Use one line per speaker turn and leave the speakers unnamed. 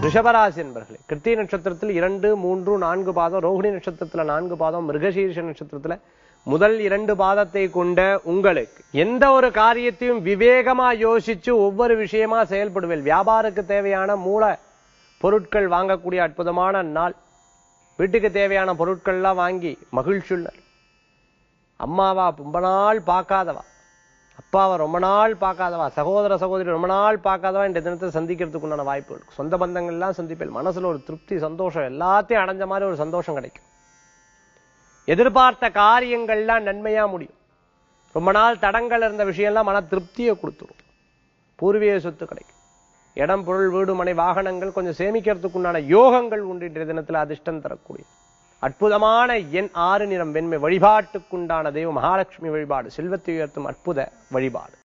ரிஷபராசி என்பர்களே கிருத்திய நட்சத்திரத்தில் இரண்டு மூன்று நான்கு பாதம் ரோகிணி நட்சத்திரத்துல நான்கு பாதம் மிருகசீர்ஷ நட்சத்திரத்துல முதல் இரண்டு பாதத்தை கொண்ட உங்களுக்கு எந்த ஒரு காரியத்தையும் விவேகமா யோசிச்சு ஒவ்வொரு விஷயமா செயல்படுவேன் வியாபாரத்துக்கு தேவையான மூல பொருட்கள் வாங்கக்கூடிய அற்புதமான நாள் வீட்டுக்கு தேவையான பொருட்கள்லாம் வாங்கி மகிழ்ச்சியுள்ளர் அம்மாவா ரொம்ப நாள் பார்க்காதவா அப்பாவை ரொம்ப நாள் பார்க்காதவா சகோதர சகோதரி ரொம்ப நாள் பார்க்காதவா இந்த தினத்தை சந்திக்கிறதுக்கு உண்டான வாய்ப்பு இருக்கு சொந்த பந்தங்கள்லாம் சந்திப்பேன் மனசுல ஒரு திருப்தி சந்தோஷம் எல்லாத்தையும் அடைஞ்ச மாதிரி ஒரு சந்தோஷம் கிடைக்கும் எதிர்பார்த்த காரியங்கள்லாம் நன்மையா முடியும் ரொம்ப நாள் தடங்கள் இருந்த விஷயம்லாம் மன திருப்தியை கொடுத்துரும் பூர்வீக சொத்து கிடைக்கும் இடம் பொருள் வீடு மனை வாகனங்கள் கொஞ்சம் சேமிக்கிறதுக்கு உண்டான யோகங்கள் உண்டு இன்றைய தினத்துல அதிர்ஷ்டம் தரக்கூடிய அற்புதமான எண் ஆறு நிறம் வெண்மை வழிபாட்டுக்குண்டான தெய்வம் மகாலட்சுமி வழிபாடு செல்வத்தை உயர்த்தும் அற்புத வழிபாடு